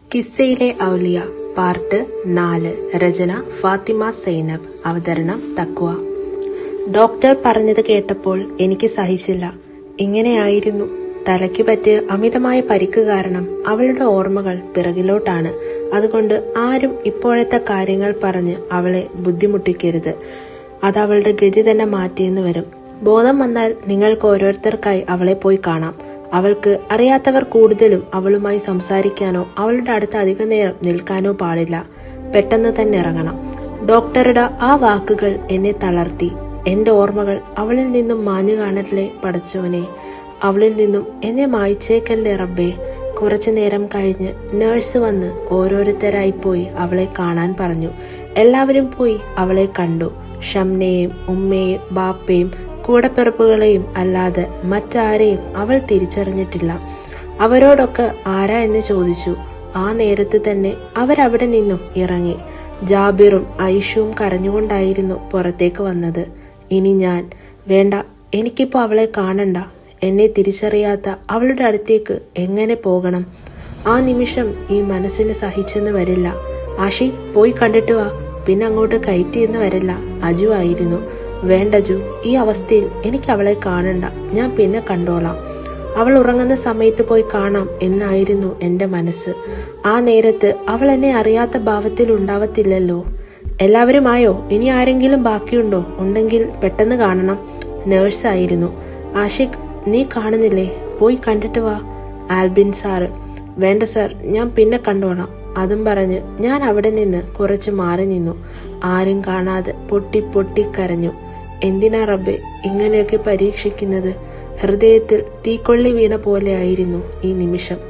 കിസ്സയിലെ ഔലിയ part നാല് രചന ഫാത്തിമ സൈനബ് അവതരണം തക്വ ഡോക്ടർ പറഞ്ഞത് കേട്ടപ്പോൾ എനിക്ക് സഹിച്ചില്ല ഇങ്ങനെയായിരുന്നു തലയ്ക്ക് പറ്റിയ അമിതമായ പരിക്ക് കാരണം അവളുടെ ഓർമ്മകൾ പിറകിലോട്ടാണ് അതുകൊണ്ട് ആരും ഇപ്പോഴത്തെ കാര്യങ്ങൾ പറഞ്ഞ് അവളെ ബുദ്ധിമുട്ടിക്കരുത് അത് അവളുടെ ഗതി തന്നെ മാറ്റിയെന്ന് വരും ബോധം വന്നാൽ നിങ്ങൾക്ക് ഓരോരുത്തർക്കായി അവളെ പോയി കാണാം അവൾക്ക് അറിയാത്തവർ കൂടുതലും അവളുമായി സംസാരിക്കാനോ അവളുടെ അടുത്ത് അധിക നേരം നിൽക്കാനോ പാടില്ല പെട്ടെന്ന് തന്നെ ഇറങ്ങണം ഡോക്ടറുടെ ആ വാക്കുകൾ എന്നെ തളർത്തി എന്റെ ഓർമ്മകൾ അവളിൽ നിന്നും മാഞ്ഞു കാണല്ലേ പടച്ചോനെ അവളിൽ നിന്നും എന്നെ മായ്ച്ചേക്കല്ലേ റബ്ബേ കുറച്ചു നേരം കഴിഞ്ഞ് നേഴ്സ് വന്ന് ഓരോരുത്തരായി പോയി അവളെ കാണാൻ പറഞ്ഞു എല്ലാവരും പോയി അവളെ കണ്ടു ഷംനയെയും ഉമ്മയെയും ബാപ്പയും കൂടപ്പിറപ്പുകളെയും അല്ലാതെ മറ്റാരെയും അവൾ തിരിച്ചറിഞ്ഞിട്ടില്ല അവരോടൊക്കെ ആരാ എന്ന് ചോദിച്ചു ആ നേരത്ത് തന്നെ അവരവിടെ നിന്നും ഇറങ്ങി ജാബിറും ഐഷുവും കരഞ്ഞുകൊണ്ടായിരുന്നു പുറത്തേക്ക് വന്നത് ഇനി ഞാൻ വേണ്ട എനിക്കിപ്പോ അവളെ കാണണ്ട എന്നെ തിരിച്ചറിയാത്ത അവളുടെ അടുത്തേക്ക് എങ്ങനെ പോകണം ആ നിമിഷം ഈ മനസ്സിന് സഹിച്ചെന്ന് വരില്ല ആഷി പോയി കണ്ടിട്ട് വാ പിന്നെ അങ്ങോട്ട് കയറ്റിയെന്ന് വരില്ല അജു ആയിരുന്നു വേണ്ട ജു ഈ അവസ്ഥയിൽ എനിക്ക് അവളെ കാണണ്ട ഞാൻ പിന്നെ കണ്ടോളാം അവൾ ഉറങ്ങുന്ന സമയത്ത് പോയി കാണാം എന്നായിരുന്നു എന്റെ മനസ്സ് ആ നേരത്ത് അവൾ എന്നെ അറിയാത്ത ഭാവത്തിൽ ഉണ്ടാവത്തില്ലല്ലോ എല്ലാവരും ആയോ ഇനി ആരെങ്കിലും ബാക്കിയുണ്ടോ ഉണ്ടെങ്കിൽ പെട്ടെന്ന് കാണണം നേഴ്സായിരുന്നു ആഷിഖ് നീ കാണുന്നില്ലേ പോയി കണ്ടിട്ട് വാ ആൽബിൻ സാറ് വേണ്ട സാർ ഞാൻ പിന്നെ കണ്ടോളാം അതും പറഞ്ഞ് ഞാൻ അവിടെ നിന്ന് കുറച്ച് മാറി നിന്നു ആരും കാണാതെ പൊട്ടി പൊട്ടി കരഞ്ഞു എന്തിനാ റബ്ബെ ഇങ്ങനെയൊക്കെ പരീക്ഷിക്കുന്നത് ഹൃദയത്തിൽ തീക്കൊള്ളി വീണ പോലെയായിരുന്നു ഈ നിമിഷം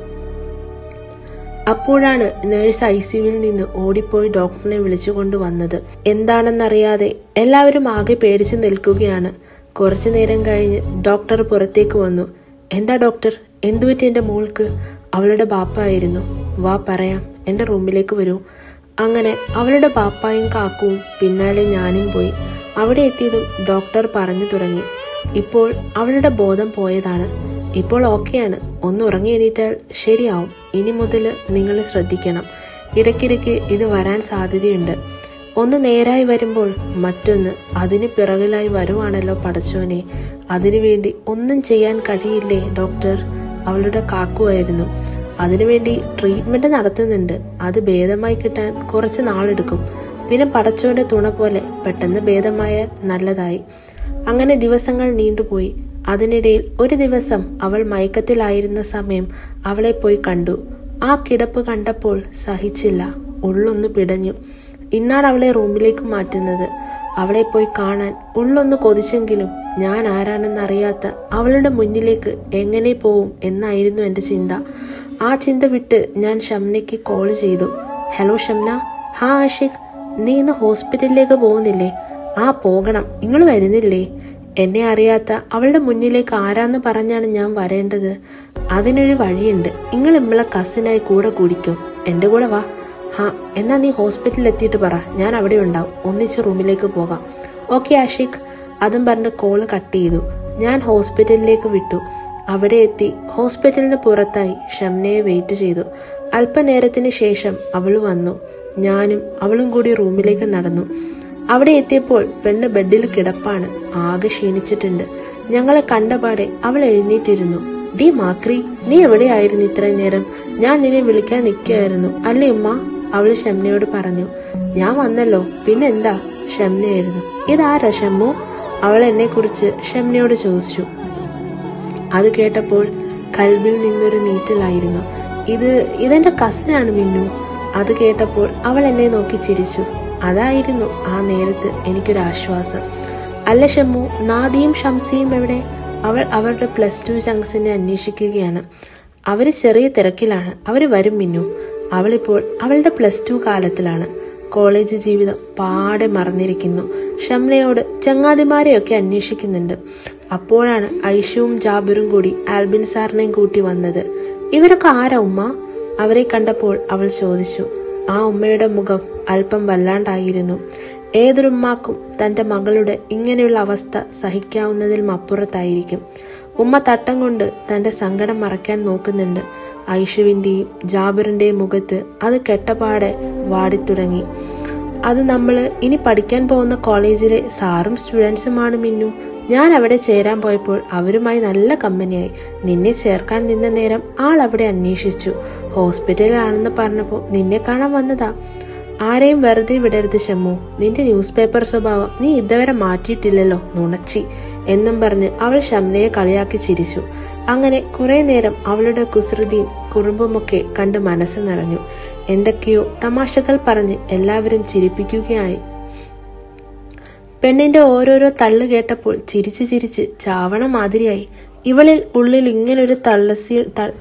അപ്പോഴാണ് നേഴ്സ് ഐ സിയുവിൽ നിന്ന് ഓടിപ്പോയി ഡോക്ടറിനെ വിളിച്ചുകൊണ്ട് വന്നത് എന്താണെന്നറിയാതെ എല്ലാവരും ആകെ പേടിച്ചു നിൽക്കുകയാണ് കുറച്ചു നേരം കഴിഞ്ഞ് ഡോക്ടർ പുറത്തേക്ക് വന്നു എന്താ ഡോക്ടർ എന്തുപറ്റി എന്റെ മോൾക്ക് അവളുടെ ബാപ്പായിരുന്നു വാ പറയാം എന്റെ റൂമിലേക്ക് വരൂ അങ്ങനെ അവളുടെ ബാപ്പായും കാക്കുവും പിന്നാലെ ഞാനും പോയി അവിടെ എത്തിയതും ഡോക്ടർ പറഞ്ഞു തുടങ്ങി ഇപ്പോൾ അവളുടെ ബോധം പോയതാണ് ഇപ്പോൾ ഓക്കെയാണ് ഒന്ന് ഉറങ്ങി എണീറ്റാൽ ശരിയാവും ഇനി മുതൽ നിങ്ങൾ ശ്രദ്ധിക്കണം ഇടയ്ക്കിടയ്ക്ക് ഇത് വരാൻ സാധ്യതയുണ്ട് ഒന്ന് നേരായി വരുമ്പോൾ മറ്റൊന്ന് അതിന് പിറകിലായി വരുവാണല്ലോ പടച്ചോനെ അതിനുവേണ്ടി ഒന്നും ചെയ്യാൻ കഴിയില്ലേ ഡോക്ടർ അവളുടെ കാക്കുമായിരുന്നു അതിനുവേണ്ടി ട്രീറ്റ്മെന്റ് നടത്തുന്നുണ്ട് അത് ഭേദമായി കിട്ടാൻ കുറച്ച് നാളെടുക്കും പിന്നെ പടച്ചോന്റെ തുണ പോലെ പെട്ടെന്ന് ഭേദമായ നല്ലതായി അങ്ങനെ ദിവസങ്ങൾ നീണ്ടുപോയി അതിനിടയിൽ ഒരു ദിവസം അവൾ മയക്കത്തിലായിരുന്ന സമയം അവളെ പോയി കണ്ടു ആ കിടപ്പ് കണ്ടപ്പോൾ സഹിച്ചില്ല ഉള്ളൊന്ന് പിടഞ്ഞു ഇന്നാണ് അവളെ റൂമിലേക്ക് മാറ്റുന്നത് അവളെ പോയി കാണാൻ ഉള്ളൊന്ന് കൊതിച്ചെങ്കിലും ഞാൻ ആരാണെന്നറിയാത്ത അവളുടെ മുന്നിലേക്ക് എങ്ങനെ പോവും എന്നായിരുന്നു എന്റെ ചിന്ത ആ ചിന്ത വിട്ട് ഞാൻ ഷംനയ്ക്ക് കോൾ ചെയ്തു ഹലോ ഷംന ഹാ ആഷിഖ് നീ ഇന്ന് ഹോസ്പിറ്റലിലേക്ക് പോകുന്നില്ലേ ആ പോകണം നിങ്ങൾ വരുന്നില്ലേ എന്നെ അറിയാത്ത അവളുടെ മുന്നിലേക്ക് ആരാന്ന് പറഞ്ഞാണ് ഞാൻ വരേണ്ടത് അതിനൊരു വഴിയുണ്ട് നിങ്ങൾ ഇമ്മളെ കസിനായി കൂടെ കൂടിക്കും എന്റെ കൂടെ വാ ഹാ എന്നാ നീ ഹോസ്പിറ്റലിൽ എത്തിയിട്ട് പറ ഞാൻ അവിടെ ഉണ്ടാവും ഒന്നിച്ച് റൂമിലേക്ക് പോകാം ഓക്കെ ആഷിഖ് അതും പറഞ്ഞ് കോള് കട്ട് ചെയ്തു ഞാൻ ഹോസ്പിറ്റലിലേക്ക് വിട്ടു അവിടെ എത്തി ഹോസ്പിറ്റലിന് പുറത്തായി ഷംനയെ വെയിറ്റ് ചെയ്തു അല്പനേരത്തിന് ശേഷം അവൾ വന്നു ഞാനും അവളും കൂടി റൂമിലേക്ക് നടന്നു അവിടെ എത്തിയപ്പോൾ പെണ്ണ് ബെഡിൽ കിടപ്പാണ് ആകെ ക്ഷീണിച്ചിട്ടുണ്ട് ഞങ്ങളെ കണ്ടപാടെ അവൾ എഴുന്നേറ്റിരുന്നു ഡി മാക്രി നീ എവിടെയായിരുന്നു ഇത്രയും നേരം ഞാൻ നിന്നെ വിളിക്കാൻ നിൽക്കുകയായിരുന്നു അല്ലേ ഉമ്മ അവൾ ഷംനയോട് പറഞ്ഞു ഞാൻ വന്നല്ലോ പിന്നെന്താ ഷംനയായിരുന്നു ഇതാരാ ഷമ്മു അവൾ എന്നെ കുറിച്ച് ഷംനയോട് ചോദിച്ചു അത് കേട്ടപ്പോൾ കൽബിൽ നിന്നൊരു നീറ്റലായിരുന്നു ഇത് ഇതെന്റെ കസിനാണ് മിന്നു അത് കേട്ടപ്പോൾ അവൾ എന്നെ നോക്കി ചിരിച്ചു അതായിരുന്നു ആ നേരത്ത് എനിക്കൊരു ആശ്വാസം അല്ല ഷമ്മു നാദിയും ഷംസിയും എവിടെ അവൾ അവരുടെ പ്ലസ് ടു ജംഗ്ഷനെ അന്വേഷിക്കുകയാണ് അവര് ചെറിയ തിരക്കിലാണ് അവര് വരും മിന്നു അവളിപ്പോൾ അവളുടെ പ്ലസ് ടു കാലത്തിലാണ് കോളേജ് ജീവിതം പാടെ മറന്നിരിക്കുന്നു ഷംനയോട് ചങ്ങാതിമാരെയൊക്കെ അന്വേഷിക്കുന്നുണ്ട് അപ്പോഴാണ് ഐഷുവും ജാബിറും കൂടി ആൽബിൻ സാറിനെയും കൂട്ടി വന്നത് ഇവരൊക്കെ ആരാ ഉമ്മ അവരെ കണ്ടപ്പോൾ അവൾ ചോദിച്ചു ആ ഉമ്മയുടെ മുഖം അല്പം വല്ലാണ്ടായിരുന്നു ഏതൊരുമ്മാക്കും തന്റെ മകളുടെ ഇങ്ങനെയുള്ള അവസ്ഥ സഹിക്കാവുന്നതിലും അപ്പുറത്തായിരിക്കും ഉമ്മ തട്ടം കൊണ്ട് തന്റെ സങ്കടം മറയ്ക്കാൻ നോക്കുന്നുണ്ട് ഐഷുവിൻ്റെയും ജാബിറിൻ്റെയും മുഖത്ത് അത് കെട്ടപാടെ വാടിത്തുടങ്ങി അത് നമ്മൾ ഇനി പഠിക്കാൻ പോകുന്ന കോളേജിലെ സാറും സ്റ്റുഡൻസുമാണ് മിന്നു ഞാൻ അവിടെ ചേരാൻ പോയപ്പോൾ അവരുമായി നല്ല കമ്പനിയായി നിന്നെ ചേർക്കാൻ നിന്ന നേരം ആൾ അവിടെ അന്വേഷിച്ചു ഹോസ്പിറ്റലിലാണെന്ന് പറഞ്ഞപ്പോൾ നിന്നെ കാണാൻ വന്നതാ ആരെയും വെറുതെ വിടരുത് ഷമ്മു നിന്റെ ന്യൂസ് പേപ്പർ സ്വഭാവം നീ ഇതുവരെ മാറ്റിയിട്ടില്ലല്ലോ നുണച്ചി എന്നും പറഞ്ഞ് അവൾ ഷംനയെ കളിയാക്കി ചിരിച്ചു അങ്ങനെ കുറെ നേരം അവളുടെ കുസൃതിയും കുറുമ്പുമൊക്കെ കണ്ട് മനസ്സ് നിറഞ്ഞു എന്തൊക്കെയോ തമാശകൾ പറഞ്ഞ് എല്ലാവരും ചിരിപ്പിക്കുകയായി പെണ്ണിന്റെ ഓരോരോ തള്ളു കേട്ടപ്പോൾ ചിരിച്ച് ചിരിച്ച് ചാവണ മാതിരിയായി ഇവളിൽ ഉള്ളിൽ ഇങ്ങനൊരു തള്ളസി ത-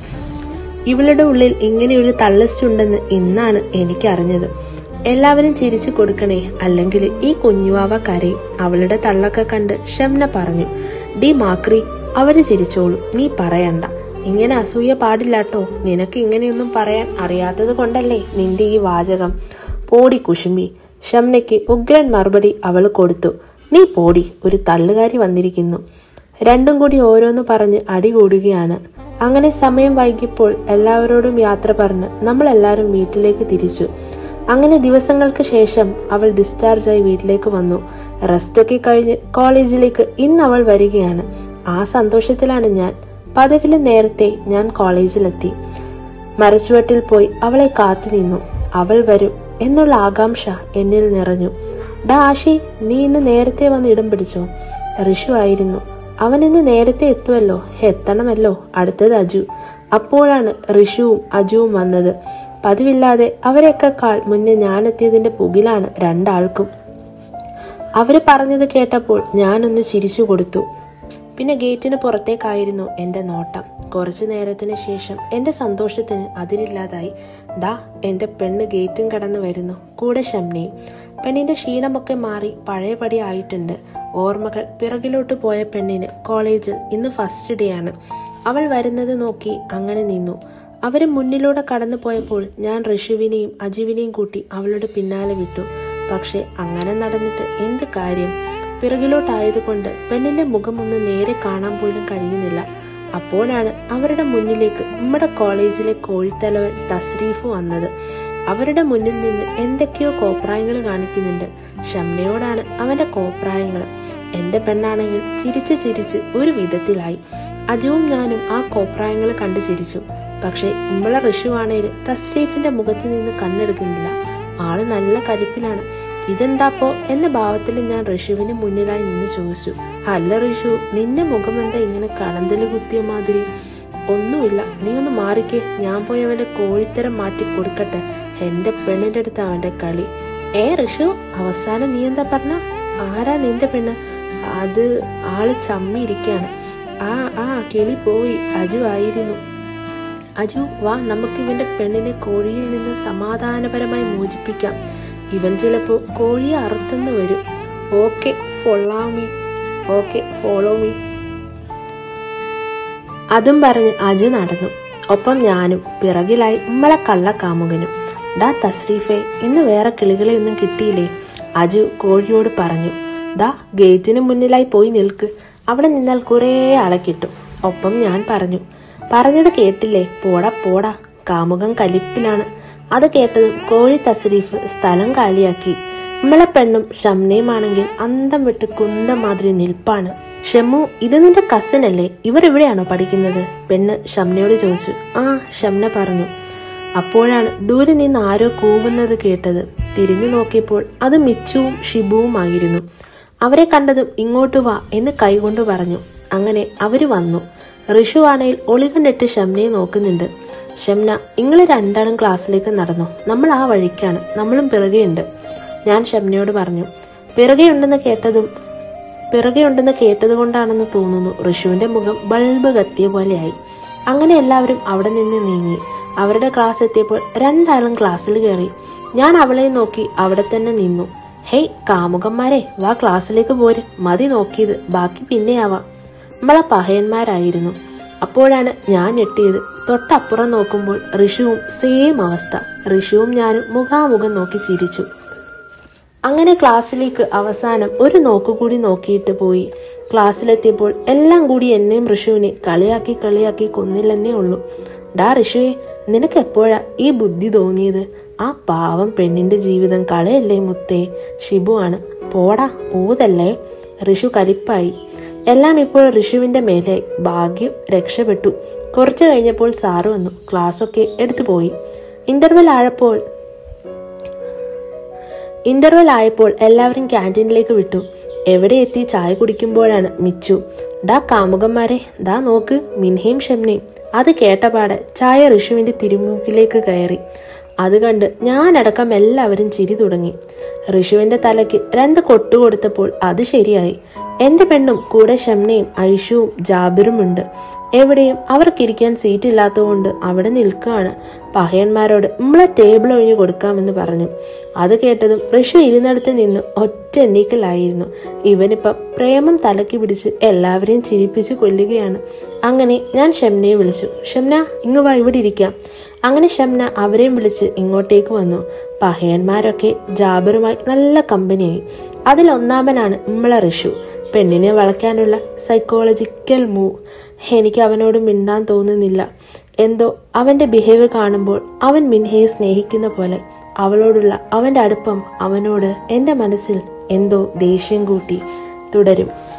ഇവളുടെ ഉള്ളിൽ ഇങ്ങനെയൊരു തള്ളസ്റ്റുണ്ടെന്ന് ഇന്നാണ് എനിക്ക് അറിഞ്ഞത് എല്ലാവരും ചിരിച്ചു കൊടുക്കണേ അല്ലെങ്കിൽ ഈ കുഞ്ഞുവാവ കരയും അവളുടെ തള്ളൊക്കെ കണ്ട് ഷംന പറഞ്ഞു ഡി മാക്രി അവര് ചിരിച്ചോളൂ നീ പറയണ്ട ഇങ്ങനെ അസൂയ പാടില്ലാട്ടോ നിനക്ക് ഇങ്ങനെയൊന്നും പറയാൻ അറിയാത്തത് കൊണ്ടല്ലേ നിന്റെ ഈ വാചകം പോടി കുശുമ്പി ഷംനയ്ക്ക് ഉഗ്രൻ മറുപടി അവൾ കൊടുത്തു നീ പോടി ഒരു തള്ളുകാരി വന്നിരിക്കുന്നു രണ്ടും കൂടി ഓരോന്ന് പറഞ്ഞ് അടി കൂടുകയാണ് അങ്ങനെ സമയം വൈകിയപ്പോൾ എല്ലാവരോടും യാത്ര പറഞ്ഞ് നമ്മൾ എല്ലാവരും വീട്ടിലേക്ക് തിരിച്ചു അങ്ങനെ ദിവസങ്ങൾക്ക് ശേഷം അവൾ ഡിസ്ചാർജായി വീട്ടിലേക്ക് വന്നു റെസ്റ്റൊക്കെ കഴിഞ്ഞ് കോളേജിലേക്ക് ഇന്ന് അവൾ വരികയാണ് ആ സന്തോഷത്തിലാണ് ഞാൻ പതിവില് നേരത്തെ ഞാൻ കോളേജിലെത്തി മരച്ചുവട്ടിൽ പോയി അവളെ കാത്തു നിന്നു അവൾ വരും എന്നുള്ള ആകാംക്ഷ എന്നിൽ നിറഞ്ഞു ഡാ ആഷി നീ ഇന്ന് നേരത്തെ വന്ന് ഇടം പിടിച്ചോ ഋഷു ആയിരുന്നു അവൻ ഇന്ന് നേരത്തെ എത്തുമല്ലോ എത്തണമല്ലോ അടുത്തത് അജു അപ്പോഴാണ് ഋഷുവും അജുവും വന്നത് പതിവില്ലാതെ അവരെക്കാൾ മുന്നേ ഞാനെത്തിയതിന്റെ പുകിലാണ് രണ്ടാൾക്കും അവര് പറഞ്ഞത് കേട്ടപ്പോൾ ഞാനൊന്ന് ചിരിച്ചു കൊടുത്തു പിന്നെ ഗേറ്റിന് പുറത്തേക്കായിരുന്നു എൻ്റെ നോട്ടം കുറച്ചു നേരത്തിന് ശേഷം എൻ്റെ സന്തോഷത്തിന് അതിരില്ലാതായി ദാ എൻ്റെ പെണ്ണ് ഗേറ്റും കടന്നു വരുന്നു കൂടെ ഷംനയും പെണ്ണിന്റെ ക്ഷീണമൊക്കെ മാറി പഴയപടി ആയിട്ടുണ്ട് ഓർമ്മകൾ പിറകിലോട്ട് പോയ പെണ്ണിന് കോളേജിൽ ഇന്ന് ഫസ്റ്റ് ഡേ ആണ് അവൾ വരുന്നത് നോക്കി അങ്ങനെ നിന്നു അവര് മുന്നിലൂടെ കടന്നു പോയപ്പോൾ ഞാൻ ഋഷുവിനെയും അജുവിനെയും കൂട്ടി അവളുടെ പിന്നാലെ വിട്ടു പക്ഷെ അങ്ങനെ നടന്നിട്ട് എന്ത് കാര്യം പിറകിലോട്ടായതുകൊണ്ട് പെണ്ണിന്റെ മുഖം ഒന്ന് നേരെ കാണാൻ പോലും കഴിയുന്നില്ല അപ്പോഴാണ് അവരുടെ മുന്നിലേക്ക് നമ്മുടെ കോളേജിലെ കോഴിത്തലവൻ തസ്രീഫ് വന്നത് അവരുടെ മുന്നിൽ നിന്ന് എന്തൊക്കെയോ കോപ്രായങ്ങൾ കാണിക്കുന്നുണ്ട് ഷംനയോടാണ് അവന്റെ കോപ്രായങ്ങൾ എന്റെ പെണ്ണാണെങ്കിൽ ചിരിച്ച് ചിരിച്ച് ഒരു വിധത്തിലായി അജുവും ഞാനും ആ കോപ്രായങ്ങൾ കണ്ടു ചിരിച്ചു പക്ഷെ നമ്മളെ ഋഷുവാണേൽ തസ്രീഫിന്റെ മുഖത്ത് നിന്ന് കണ്ണെടുക്കുന്നില്ല ആള് നല്ല കലിപ്പിലാണ് ഇതെന്താപ്പോ എന്ന ഭാവത്തിൽ ഞാൻ ഋഷുവിന് മുന്നിലായി നിന്ന് ചോദിച്ചു അല്ല ഋഷു നിന്റെ മുഖം എന്താ ഇങ്ങനെ കടന്തല് കുത്തിയ മാതിരി ഒന്നുമില്ല നീ ഒന്ന് മാറിക്കേ ഞാൻ പോയി അവന്റെ കോഴിത്തരം മാറ്റി കൊടുക്കട്ടെ എന്റെ പെണ്ണിന്റെ അടുത്ത് അവന്റെ കളി ഏ ഋഷു അവസാനം നീ എന്താ പറഞ്ഞ ആരാ നിന്റെ പെണ്ണ് അത് ആള് ചമ്മി ഇരിക്കാണ് ആ ആ കിളി പോയി അജു ആയിരുന്നു അജു വാ നമുക്ക് ഇവന്റെ പെണ്ണിനെ കോഴിയിൽ നിന്ന് സമാധാനപരമായി മോചിപ്പിക്കാം ഇവൻ ചിലപ്പോ കോഴിയെ അറുത്തെന്ന് വരും okay follow me okay follow me അതും പറഞ്ഞ് അജു നടന്നു ഒപ്പം ഞാനും പിറകിലായി നമ്മളെ കള്ള കാമുകനും ഡാ തസ്രീഫെ ഇന്ന് വേറെ കിളികളെ ഒന്നും കിട്ടിയില്ലേ അജു കോഴിയോട് പറഞ്ഞു ദാ ഗേറ്റിന് മുന്നിലായി പോയി നിൽക്ക് അവിടെ നിന്നാൽ കുറേ ആളെ കിട്ടും ഒപ്പം ഞാൻ പറഞ്ഞു പറഞ്ഞത് കേട്ടില്ലേ പോടാ പോടാ കാമുകം കലിപ്പിലാണ് അത് കേട്ടതും കോഴി തസ്രീഫ് സ്ഥലം കാലിയാക്കി നമ്മളെ പെണ്ണും ഷംനയുമാണെങ്കിൽ അന്തം വിട്ട് കുന്തം മാതിരി നിൽപ്പാണ് ഷമ്മു ഇത് നിന്റെ കസിൻ അല്ലേ ഇവർ ഇവിടെയാണോ പഠിക്കുന്നത് പെണ്ണ് ഷംനയോട് ചോദിച്ചു ആ ഷംന പറഞ്ഞു അപ്പോഴാണ് ദൂരെ നിന്ന് ആരോ കൂവുന്നത് കേട്ടത് തിരിഞ്ഞു നോക്കിയപ്പോൾ അത് മിച്ചുവും ഷിബുവുമായിരുന്നു അവരെ കണ്ടതും ഇങ്ങോട്ട് വാ എന്ന് കൈകൊണ്ട് പറഞ്ഞു അങ്ങനെ അവര് വന്നു ഋഷു ആണെങ്കിൽ ഒളികണ്ടിട്ട് ഷംനയെ നോക്കുന്നുണ്ട് ഷംന നിങ്ങൾ രണ്ടാളും ക്ലാസ്സിലേക്ക് നടന്നു നമ്മൾ ആ വഴിക്കാണ് നമ്മളും പിറകെയുണ്ട് ഞാൻ ഷംനയോട് പറഞ്ഞു പിറകെയുണ്ടെന്ന് കേട്ടതും പിറകെയുണ്ടെന്ന് കേട്ടത് കൊണ്ടാണെന്ന് തോന്നുന്നു ഋഷുവിന്റെ മുഖം ബൾബ് കത്തിയ പോലെയായി അങ്ങനെ എല്ലാവരും അവിടെ നിന്ന് നീങ്ങി അവരുടെ ക്ലാസ് എത്തിയപ്പോൾ രണ്ടാളും ക്ലാസ്സിൽ കയറി ഞാൻ അവളെ നോക്കി അവിടെ തന്നെ നിന്നു ഹേയ് കാമുകന്മാരെ വാ ക്ലാസ്സിലേക്ക് പോര് മതി നോക്കിയത് ബാക്കി പിന്നെയാവാം നമ്മളെ പഹയന്മാരായിരുന്നു അപ്പോഴാണ് ഞാൻ ഞെട്ടിയത് തൊട്ടപ്പുറം നോക്കുമ്പോൾ ഋഷുവും സെയിം അവസ്ഥ ഋഷുവും ഞാനും മുഖാമുഖം നോക്കി ചിരിച്ചു അങ്ങനെ ക്ലാസ്സിലേക്ക് അവസാനം ഒരു നോക്കുകൂടി നോക്കിയിട്ട് പോയി ക്ലാസ്സിലെത്തിയപ്പോൾ എല്ലാം കൂടി എന്നെയും ഋഷുവിനെ കളിയാക്കി കളിയാക്കി കൊന്നില്ലെന്നേ ഉള്ളൂ ഡാ ഋഷുവേ നിനക്ക് എപ്പോഴാ ഈ ബുദ്ധി തോന്നിയത് ആ പാവം പെണ്ണിന്റെ ജീവിതം കളയല്ലേ മുത്തേ ഷിബു ആണ് പോടാ ഊതല്ലേ ഋഷു കലിപ്പായി എല്ലാം ഇപ്പോൾ ഋഷുവിന്റെ മേലെ ഭാഗ്യം രക്ഷപ്പെട്ടു കുറച്ചു കഴിഞ്ഞപ്പോൾ സാറ് വന്നു ക്ലാസ്സൊക്കെ എടുത്തു പോയി ഇന്റർവെൽ ആഴപ്പോൾ ഇന്റർവെൽ ആയപ്പോൾ എല്ലാവരും ക്യാൻറ്റീനിലേക്ക് വിട്ടു എവിടെ എത്തി ചായ കുടിക്കുമ്പോഴാണ് മിച്ചു ഡാ കാമുകന്മാരെ ദാ നോക്ക് മിൻഹയും ഷെംനയും അത് കേട്ടപാടെ ചായ ഋഷുവിന്റെ തിരുമുക്കിലേക്ക് കയറി അത് കണ്ട് ഞാനടക്കം എല്ലാവരും ചിരി തുടങ്ങി ഋഷുവിന്റെ തലയ്ക്ക് രണ്ട് കൊട്ടു കൊടുത്തപ്പോൾ അത് ശരിയായി എന്റെ പെണ്ണും കൂടെ ഷംനയും ഐഷുവും ജാബിറും ഉണ്ട് എവിടെയും അവർക്കിരിക്കാൻ സീറ്റ് ഇല്ലാത്തതുകൊണ്ട് അവിടെ നിൽക്കുകയാണ് പഹയന്മാരോട് നമ്മളെ ടേബിൾ ഒഴിഞ്ഞു കൊടുക്കാമെന്ന് പറഞ്ഞു അത് കേട്ടതും ഋഷു ഇരുന്നിടത്ത് നിന്ന് ഒറ്റ എണ്ണീക്കലായിരുന്നു ഇവനിപ്പം പ്രേമം തലക്കി പിടിച്ച് എല്ലാവരെയും ചിരിപ്പിച്ച് കൊല്ലുകയാണ് അങ്ങനെ ഞാൻ ഷംനയെ വിളിച്ചു ഷംന ഇങ്ങ് വാ ഇവിടെ ഇരിക്കാം അങ്ങനെ ഷംന അവരെയും വിളിച്ച് ഇങ്ങോട്ടേക്ക് വന്നു പഹയന്മാരൊക്കെ ജാബിറുമായി നല്ല കമ്പനിയായി അതിലൊന്നാമനാണ് നമ്മളെ ഋഷു പെണ്ണിനെ വളയ്ക്കാനുള്ള സൈക്കോളജിക്കൽ മൂവ് എനിക്ക് അവനോട് മിണ്ടാൻ തോന്നുന്നില്ല എന്തോ അവന്റെ ബിഹേവിയർ കാണുമ്പോൾ അവൻ മിൻഹയെ സ്നേഹിക്കുന്ന പോലെ അവളോടുള്ള അവന്റെ അടുപ്പം അവനോട് എന്റെ മനസ്സിൽ എന്തോ ദേഷ്യം കൂട്ടി തുടരും